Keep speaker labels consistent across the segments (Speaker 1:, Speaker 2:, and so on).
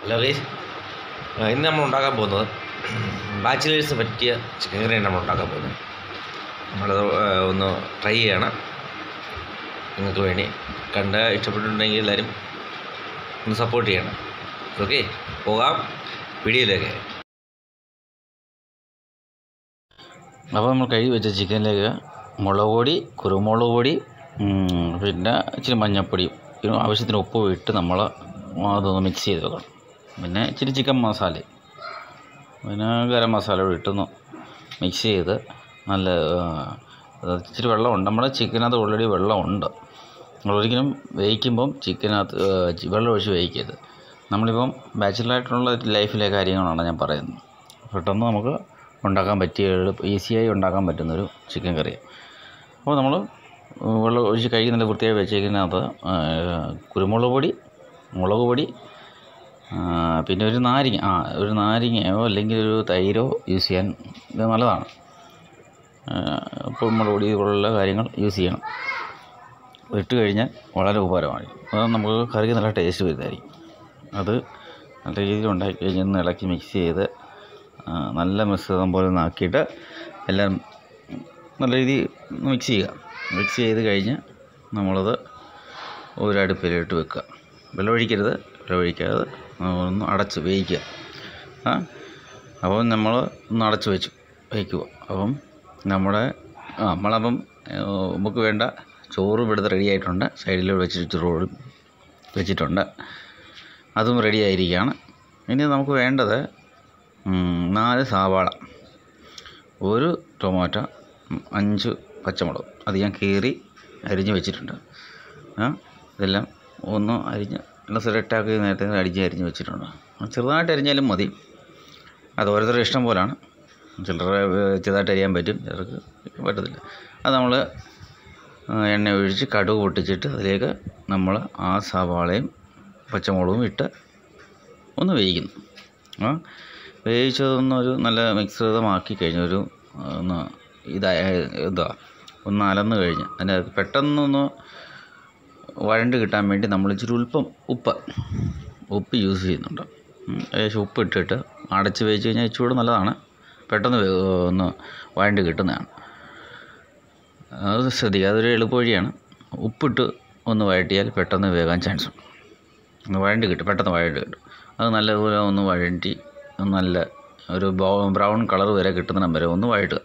Speaker 1: Hello guys ഇന്ന് നമ്മൾ ഉണ്ടാക്കാൻ പോകുന്നത് ബാച്ചിലേഴ്സ് പറ്റിയ ചിക്കൻ കറിയാണ് നമ്മൾ ഉണ്ടാക്കാൻ പോകുന്നത് നമ്മളത് ആ, ഒന്ന് ട്രൈ ചെയ്യണം നിങ്ങൾക്ക് വേണ്ടി കണ്ട് ഇഷ്ടപ്പെട്ടിട്ടുണ്ടെങ്കിൽ എല്ലാവരും ഒന്ന് സപ്പോർട്ട് ചെയ്യണം ഓക്കെ പോകാം വീഡിയോയിലേക്ക്
Speaker 2: അപ്പോൾ നമ്മൾ കഴുകി വെച്ച ചിക്കനിലേക്ക് മുളക് പൊടി കുരുമുളക് പൊടി ഉം, പിന്നെ ഇച്ചിരി മഞ്ഞൾപ്പൊടിയും പിന്നെ ആവശ്യത്തിന് ഉപ്പ് ഇട്ട് നമ്മൾ അതൊന്ന് മിക്സ് ചെയ്ത് വെക്കണം പിന്നെ ഇച്ചിരി ചിക്കൻ മസാല പിന്നെ ഗരം മസാല കൂടി ഇട്ടൊന്ന് മിക്സ് ചെയ്ത് നല്ല ആ, അത് ഇച്ചിരി വെള്ളമുണ്ട് നമ്മുടെ ചിക്കനകത്ത് ഓൾറെഡി വെള്ളമുണ്ട് നമ്മളൊരിക്കലും വേവിക്കുമ്പം ചിക്കനകത്ത് ആ, ചി- വെള്ളം ഒഴിച്ച് വേവിക്കരുത് നമ്മളിപ്പം ബാച്ചിലറായിട്ടുള്ള ലൈഫിലെ കാര്യങ്ങളാണ് ഞാൻ പറയുന്നത് പെട്ടെന്ന് നമുക്ക് ഉണ്ടാക്കാൻ പറ്റിയ എളുപ്പ ഈസിയായി ഉണ്ടാക്കാൻ പറ്റുന്നൊരു ചിക്കൻ കറി അപ്പോൾ നമ്മൾ വെള്ളം ഒഴിച്ച് കഴുകി നല്ല വൃത്തിയായി വെച്ചേക്കുന്നതിനകത്ത് ആ, കുരുമുളക് പൊടി മുളക് പൊടി ആ, പിന്നെ ഒരു നാരങ്ങ ആ ഒരു നാരങ്ങയോ അല്ലെങ്കിൽ ഒരു തൈരോ യൂസ് ചെയ്യാൻ ഇത് നല്ലതാണ് കുരുമുളക് പൊടി പോലുള്ള കാര്യങ്ങൾ യൂസ് ചെയ്യണം ഇട്ട് കഴിഞ്ഞാൽ വളരെ ഉപകാരമാണ് അത് നമുക്ക് കറിക്ക് നല്ല ടേസ്റ്റ് വരുന്നതായിരിക്കും അത് നല്ല രീതിയിൽ ഉണ്ടാക്കി കഴിഞ്ഞ് ഒന്ന് ഇളക്കി മിക്സ് ചെയ്ത് ആ, നല്ല മിശ്രിതം പോലെ ഒന്ന് ആക്കിയിട്ട് എല്ലാം നല്ല രീതിയിൽ മിക്സ് ചെയ്യുക മിക്സ് ചെയ്ത് കഴിഞ്ഞ് നമ്മളത് ഒരു അടുപ്പിലിട്ട് വെക്കുക വെള്ളം ഒഴിക്കരുത് വെള്ളം ഒഴിക്കാതെ ഒന്ന് അടച്ച് വേവിക്കുക ആ അപ്പോൾ നമ്മൾ ഒന്ന് അടച്ച് വെച്ചു വയ്ക്കുക അപ്പം നമ്മുടെ ആ നമ്മളപ്പം ഏ, നമുക്ക് വേണ്ട ചോറ് ഇവിടുത്തെ റെഡി ആയിട്ടുണ്ട് സൈഡിൽ വെച്ചിട്ട് ചോറ് വെച്ചിട്ടുണ്ട് അതും റെഡി ആയിരിക്കുകയാണ് ഇനി നമുക്ക് വേണ്ടത് ഉം, നാല് സവാള ഒരു ടൊമാറ്റോ ഉം, അഞ്ച് പച്ചമുളക് അത് ഞാൻ കീറി അരിഞ്ഞ് വെച്ചിട്ടുണ്ട് ആ ഇതെല്ലാം ഒന്ന് അരിഞ്ഞ് എല്ലാം സെലക്റ്റാക്കി നേരത്തെ അരിഞ്ഞ് അരിഞ്ഞ് വെച്ചിട്ടുണ്ട് ചെറുതായിട്ട് അരിഞ്ഞാലും മതി അത് ഓരോരുത്തരുടെ ഇഷ്ടം പോലാണ് ചിലരെ ഏഹ്, ചെറുതായിട്ട് അരിയാൻ പറ്റും ചിലർക്ക് പറ്റത്തില്ല അത് നമ്മൾ എണ്ണ ഒഴിച്ച് കടുക് പൊട്ടിച്ചിട്ട് അതിലേക്ക് നമ്മൾ ആ സവാളയും പച്ചമുളകും ഇട്ട് ഒന്ന് വേവിക്കുന്നു ആ വേവിച്ചതൊന്നൊരു നല്ല മിശ്രിതമാക്കി കഴിഞ്ഞൊരു ഒന്ന് ഇതായ എന്താ ഒന്ന് അലന്ന് കഴിഞ്ഞ് അതിൻ്റെ പെട്ടെന്നൊന്ന് വഴണ്ട് കിട്ടാൻ വേണ്ടി നമ്മൾ ഇച്ചിരി ഉൽപ്പം ഉപ്പ് ഉപ്പ് യൂസ് ചെയ്യുന്നുണ്ട് ഉം, ഏകദേശം ഉപ്പ് ഇട്ടിട്ട് അടച്ച് വേവിച്ച് കഴിഞ്ഞാൽ ഇച്ചിരി നല്ലതാണ് പെട്ടെന്ന് വേ- ഒന്ന് വഴണ്ട് കിട്ടുന്നതാണ് അത് ശ്രദ്ധിക്കുക അതൊരു എളുപ്പ വഴിയാണ് ഉപ്പിട്ട് ഒന്ന് വഴറ്റിയാൽ പെട്ടെന്ന് വേകാൻ ചാൻസ് ഉണ്ട് ഒന്ന് വഴണ്ട് കിട്ടും പെട്ടെന്ന് വഴണ്ട് കിട്ടും അത് നല്ലതുപോലെ ഒന്ന് വഴറ്റി ഒന്ന് നല്ല ഒരു ബ്രൗൺ കളർ വരെ കിട്ടുന്നിടം വരെ ഒന്ന് വഴറ്റുക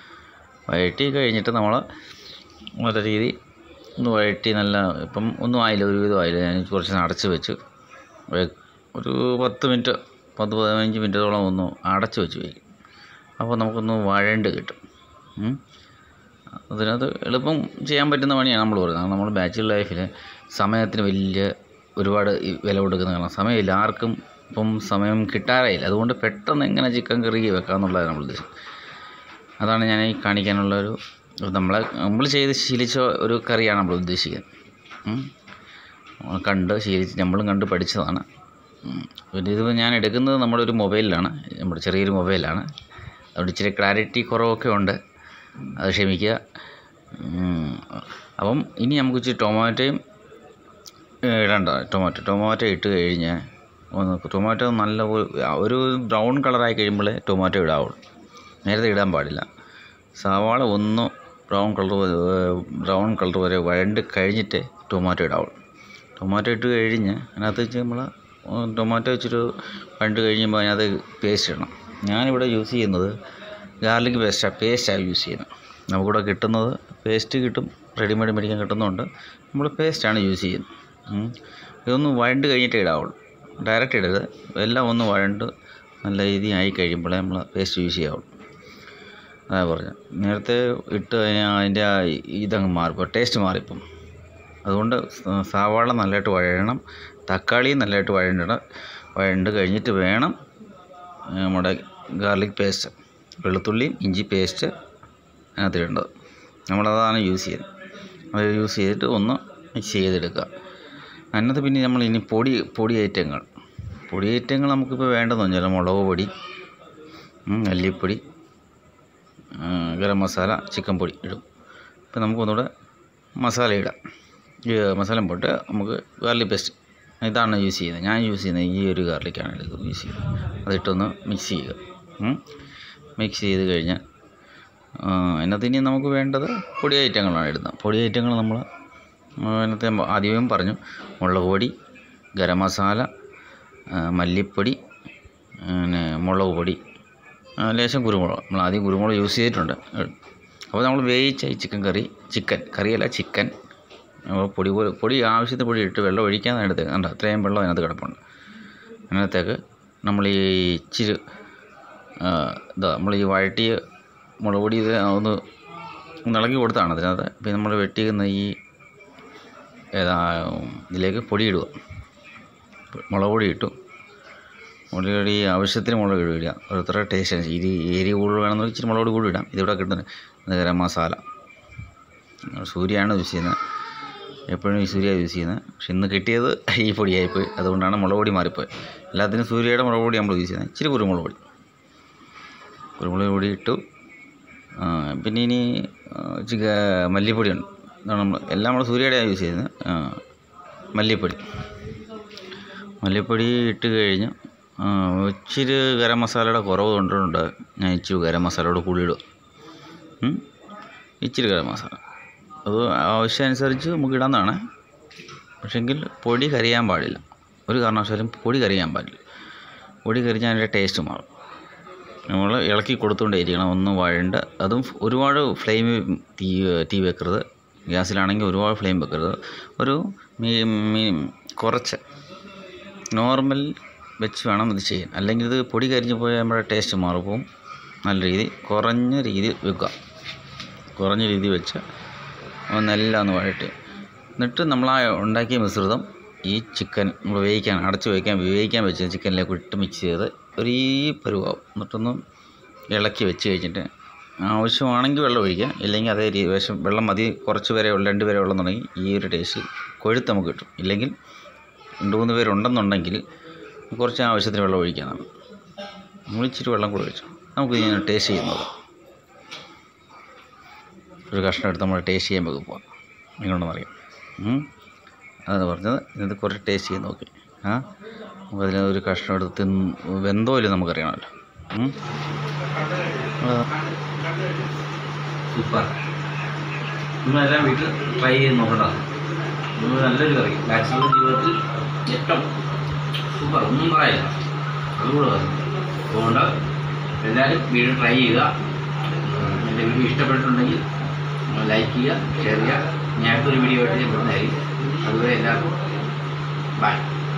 Speaker 2: വഴറ്റി കഴിഞ്ഞിട്ട് നമ്മൾ നല്ല രീതി ഒന്ന് വഴറ്റി നല്ല ഇപ്പം ഒന്നും ആയില്ല ഒരുവിധം ആയില്ല ഞാൻ കുറച്ച് നേരം അടച്ച് വെച്ച് വേ- ഒരു പത്ത് മിനിറ്റ് പത്ത് പതിനഞ്ച് മിനിറ്റോളം ഒന്ന് അടച്ച് വെച്ച് വയ്ക്കും അപ്പോൾ നമുക്കൊന്ന് വഴണ്ട് കിട്ടും ഉം. അതിനകത്ത് എളുപ്പം ചെയ്യാൻ പറ്റുന്ന പണിയാണ് നമ്മൾ പറയുന്നത് നമ്മൾ ബാച്ചിലർ ലൈഫിൽ സമയത്തിന് വലിയ ഒരുപാട് ഈ വില കൊടുക്കുന്ന കാരണം സമയമില്ല ആർക്കും ഇപ്പം സമയം കിട്ടാറേയില്ല അതുകൊണ്ട് പെട്ടെന്ന് എങ്ങനെ ചിക്കൻ കറി വെക്കാമെന്നുള്ളതാണ് നമ്മൾ ഉദ്ദേശിച്ചത് അതാണ് ഞാൻ ഈ കാണിക്കാനുള്ള ഒരു നമ്മളെ നമ്മൾ ചെയ്ത് ശീലിച്ച ഒരു കറിയാണ് നമ്മൾ ഉദ്ദേശിക്കുന്നത് ഉം. നമ്മൾ കണ്ട് ശീലിച്ച് നമ്മളും കണ്ട് പഠിച്ചതാണ് ഉം. പിന്നെ ഇത് ഞാൻ എടുക്കുന്നത് നമ്മുടെ ഒരു മൊബൈലിലാണ് നമ്മുടെ ചെറിയൊരു മൊബൈലാണ് അതുകൊണ്ട് ഇച്ചിരി ക്ലാരിറ്റി കുറവൊക്കെ ഉണ്ട് അത് ക്ഷമിക്കുക ഉം. അപ്പം ഇനി നമുക്ക് ഇച്ചിരി ടൊമാറ്റോയും ഏ, ഇടണ്ട ടൊമാറ്റോ ടൊമാറ്റോ ഇട്ട് കഴിഞ്ഞ് ഒന്ന് ടൊമാറ്റോ നല്ല ഒരു- ഒരു ബ്രൗൺ കളറായി കഴിയുമ്പോഴേ ടൊമാറ്റോ ഇടാവുള്ളൂ നേരത്തെ ഇടാൻ പാടില്ല സവാള ഒന്ന് ബ്രൗൺ കളർ ബ്രൗൺ കളർ വരെ വഴണ്ട് കഴിഞ്ഞിട്ടേ ടൊമാറ്റോ ഇടാവുള്ളൂ ടൊമാറ്റോ ഇട്ട് കഴിഞ്ഞ് അതിനകത്ത് വെച്ച് നമ്മൾ ടൊമാറ്റോ വെച്ചൊരു വഴണ്ട് കഴിയുമ്പോൾ അതിനകത്ത് പേസ്റ്റ് ഇടണം ഞാനിവിടെ യൂസ് ചെയ്യുന്നത് ഗാർലിക് പേസ്റ്റാണ് പേസ്റ്റാണ് യൂസ് ചെയ്യുന്നത് നമുക്കിവിടെ കിട്ടുന്നത് പേസ്റ്റ് കിട്ടും റെഡിമെയ്ഡ് മേടിക്കാൻ കിട്ടുന്നുണ്ട് നമ്മൾ പേസ്റ്റാണ് യൂസ് ചെയ്യുന്നത് ഉം. ഇതൊന്ന് വഴണ്ട് കഴിഞ്ഞിട്ടേ ഇടാവുള്ളൂ ഡയറക്റ്റ് ഇടരുത് എല്ലാം ഒന്ന് വഴണ്ട് നല്ല രീതി ആയി കഴിയുമ്പോഴേ നമ്മൾ പേസ്റ്റ് യൂസ് ചെയ്യാവുള്ളൂ അതാ പറഞ്ഞത് നേരത്തെ ഇട്ട് കഴിഞ്ഞാൽ അതിൻ്റെ ആ ഇതങ്ങ് മാറിപ്പോൾ ടേസ്റ്റ് മാറിപ്പം അതുകൊണ്ട് സ- സവാള നല്ലതായിട്ട് വഴഴണം തക്കാളിയും നല്ലതായിട്ട് വഴണ്ടണം വഴണ്ട് കഴിഞ്ഞിട്ട് വേണം നമ്മുടെ ഗാർലിക് പേസ്റ്റ് വെളുത്തുള്ളിയും ഇഞ്ചി പേസ്റ്റ് അതിനകത്തിടേണ്ടത് നമ്മളതാണ് യൂസ് ചെയ്യുന്നത് അത് യൂസ് ചെയ്തിട്ട് ഒന്ന് മിക്സ് ചെയ്തെടുക്കുക അതിനകത്ത് പിന്നെ നമ്മൾ ഇനി പൊടി പൊടി ഐറ്റങ്ങൾ പൊടി ഐറ്റങ്ങൾ നമുക്കിപ്പോൾ വേണ്ടതെന്ന് വെച്ചാൽ മുളക് പൊടി ഉം, മല്ലിപ്പൊടി ആ, ഗരം മസാല ചിക്കൻ പൊടി ഇടും ഇപ്പം നമുക്ക് ഒന്നുകൂടെ മസാല ഇടാം ഈ മസാല പോട്ട് നമുക്ക് ഗാർലിക് പേസ്റ്റ് ഇതാണ് യൂസ് ചെയ്യുന്നത് ഞാൻ യൂസ് ചെയ്യുന്നത് ഈ ഒരു ഗാർലിക്കാണ് ഇത് യൂസ് ചെയ്യുന്നത് അതിട്ടൊന്ന് മിക്സ് ചെയ്യുക ഉം. മിക്സ് ചെയ്ത് കഴിഞ്ഞാൽ അതിനകത്ത് ഇനി നമുക്ക് വേണ്ടത് പൊടി ഐറ്റങ്ങളാണ് ഇടുന്നത് പൊടി ഐറ്റങ്ങൾ നമ്മൾ അതിനകത്ത് ഞാൻ ആദ്യമേ പറഞ്ഞു മുളക് പൊടി ഗരം മസാല ആ, മല്ലിപ്പൊടി പിന്നെ മുളക് പൊടി ആ, ലേശം കുരുമുളക് നമ്മൾ ആദ്യം കുരുമുളക് യൂസ് ചെയ്തിട്ടുണ്ട് അപ്പോൾ നമ്മൾ വേവിച്ച ഈ ചിക്കൻ കറി ചിക്കൻ കറിയല്ല ചിക്കൻ അപ്പോൾ പൊടി പോലെ പൊടി ആവശ്യത്തിന് പൊടി ഇട്ട് വെള്ളം ഒഴിക്കാൻ എടുത്ത് കണ്ട അത്രയും വെള്ളം അതിനകത്ത് കിടപ്പുണ്ട് അതിനകത്തേക്ക് നമ്മൾ ഈ ഇച്ചിരി ആ, ഇതാ നമ്മൾ ഈ വഴട്ടിയ മുളക് പൊടി ഇത് ഒന്ന് ഒന്ന് ഇളക്കി കൊടുത്താണ് അതിനകത്ത് പിന്നെ നമ്മൾ വെട്ടിക്കുന്ന ഈ ഏതാ ഇതിലേക്ക് പൊടി ഇടുക മുളക് പൊടി ഇട്ടു മുളക് പൊടി ആവശ്യത്തിന് മുളക് പൊടി ഇടുക ഓരോരുത്തരുടെ ടേസ്റ്റ് അനുസരിച്ച് ഇത് എരി കൂടുതൽ വേണമെന്ന് ഇച്ചിരി മുളക് പൊടി കൂടി ഇടാം ഇതിവിടെ കിട്ടുന്നത് ഇത് ഗരം മസാല സൂര്യയാണ് യൂസ് ചെയ്യുന്നത് എപ്പോഴും ഈ സൂര്യ യൂസ് ചെയ്യുന്നത് പക്ഷെ ഇന്ന് കിട്ടിയത് ഈ പൊടിയായിപ്പോയി അതുകൊണ്ടാണ് മുളക് പൊടി മാറിപ്പോയത് എല്ലാത്തിനും സൂര്യയുടെ മുളക് പൊടി നമ്മൾ യൂസ് ചെയ്യുന്നത് ഇച്ചിരി കുരുമുളക് പൊടി കുരുമുളക് പൊടി ഇട്ടു ആ, പിന്നെ ഇനി ആ, ചിക്ക മല്ലിപ്പൊടിയുണ്ട് ഇതാണ് നമ്മൾ എല്ലാം നമ്മൾ സൂര്യയുടെയാണ് യൂസ് ചെയ്യുന്നത് ആ, മല്ലിപ്പൊടി മല്ലിപ്പൊടി ഇട്ട് കഴിഞ്ഞ് ആ, ഇച്ചിരി ഗരം മസാലയുടെ കുറവ് കൊണ്ടുണ്ട് ഞാൻ ഇച്ചിരി ഗരം മസാലയോട് കൂടി ഇടുക ഉം. ഇച്ചിരി ഗരം മസാല അത് ആവശ്യമനുസരിച്ച് നമുക്ക് ഇടാവുന്നതാണ് പക്ഷെങ്കിൽ പൊടി കരിയാൻ പാടില്ല ഒരു കാരണവശാലും പൊടി കരിയാൻ പാടില്ല പൊടി കരിഞ്ഞാൽ അതിൻ്റെ ടേസ്റ്റ് മാറും നമ്മൾ ഇളക്കി കൊടുത്തുകൊണ്ടേയിരിക്കണം ഒന്ന് വഴണ്ട് അതും ഒരുപാട് ഫ്ലെയിം തീ തീ വെക്കരുത് ഗ്യാസിലാണെങ്കിൽ ഒരുപാട് ഫ്ലെയിം വെക്കരുത് ഒരു മീ മീ കുറച്ച് നോർമൽ വെച്ച് വേണം ഇത് ചെയ്യാൻ അല്ലെങ്കിൽ ഇത് പൊടി കരിഞ്ഞു പോയാൽ നമ്മുടെ ടേസ്റ്റ് മാറിപ്പോവും നല്ല രീതി കുറഞ്ഞ രീതിയിൽ വെക്കുക കുറഞ്ഞ രീതി വെച്ച് ഒന്നെല്ലാം ഒന്ന് വഴറ്റി എന്നിട്ട് നമ്മൾ ആ ഉണ്ടാക്കിയ മിശ്രിതം ഈ ചിക്കൻ നമ്മൾ വേവിക്കാൻ അടച്ച് വയ്ക്കാൻ വേവിക്കാൻ വെച്ച ചിക്കനിലേക്ക് ഇട്ട് മിക്സ് ചെയ്ത് ഒരു ഈ പരുവാവും എന്നിട്ടൊന്ന് ഇളക്കി വെച്ച് കഴിഞ്ഞിട്ട് ആവശ്യമാണെങ്കിൽ വെള്ളം ഒഴിക്കാം ഇല്ലെങ്കിൽ അതേ രീതി വിഷം വെള്ളം മതി കുറച്ച് പേരെ ഉള്ള രണ്ട് പേരെ ഉള്ളെന്നുണ്ടെങ്കിൽ ഈ ഒരു ടേസ്റ്റ് കൊഴുത്ത് നമുക്ക് കിട്ടും ഇല്ലെങ്കിൽ രണ്ട് മൂന്ന് പേരുണ്ടെന്നുണ്ടെങ്കിൽ കുറച്ച് ആവശ്യത്തിന് വെള്ളം ഒഴിക്കാനാണ് നമ്മൾ ഇച്ചിരി വെള്ളം കൂടെ ഒഴിച്ചു നമുക്ക് ഇങ്ങനെ ടേസ്റ്റ് ചെയ്യുന്നത് ഒരു കഷ്ണം എടുത്ത് നമ്മൾ ടേസ്റ്റ് ചെയ്യാൻ നമുക്ക് പോവാം എങ്ങനെയുണ്ടെന്ന് അറിയാം ഉം. അതാണ് പറഞ്ഞത് ഇത് കുറച്ച് ടേസ്റ്റ് ചെയ്ത് നോക്കി ആ അപ്പോൾ അതിൽ ഒരു കഷ്ണം എടുത്ത് തിന്ന് വെന്തോ ഇല്ല നമുക്കറിയണമല്ലോ ഉം. ആ.
Speaker 1: സൂപ്പർ നിങ്ങളെല്ലാം വീട്ടിൽ ട്രൈ ചെയ്ത് നോക്കണ്ട നിങ്ങൾ നല്ലൊരു കറി ബാച്ചിലർ ജീവിതത്തിൽ ഏറ്റവും സൂപ്പർ ഒന്നും പറയില്ല അതുകൂടെ പറഞ്ഞു അതുകൊണ്ട് എല്ലാവരും വീഡിയോ ട്രൈ ചെയ്യുക എൻ്റെ വീഡിയോ ഇഷ്ടപ്പെട്ടിട്ടുണ്ടെങ്കിൽ ലൈക്ക് ചെയ്യുക ഷെയർ ചെയ്യുക ഞാൻ അടുത്തൊരു വീഡിയോ ആയിട്ട് ഞാൻ വരുന്നതായിരിക്കും അതുവരെ എല്ലാവർക്കും ബൈ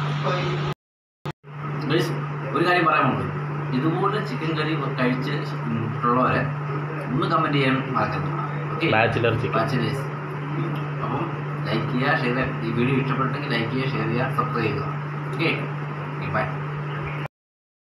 Speaker 1: Guys, ഒരു കാര്യം പറയാനുണ്ട് ഇതുപോലെ ചിക്കൻ കറി കഴിച്ച് ഉള്ളവരെ ഒന്ന് കമൻറ്റ് ചെയ്യാൻ മറക്കരുത് ഓക്കെ
Speaker 3: ബാച്ചിലർ ചിക്കൻ
Speaker 1: ബാച്ചിലേഴ്സ് അപ്പം ലൈക്ക് ചെയ്യുക ഷെയർ ചെയ്യുക ഈ വീഡിയോ ഇഷ്ടപ്പെട്ടെങ്കിൽ ലൈക്ക് ചെയ്യുക ഷെയർ ചെയ്യുക സബ്സ്ക്രൈബ് ചെയ്യുക ഓക്കെ ബൈ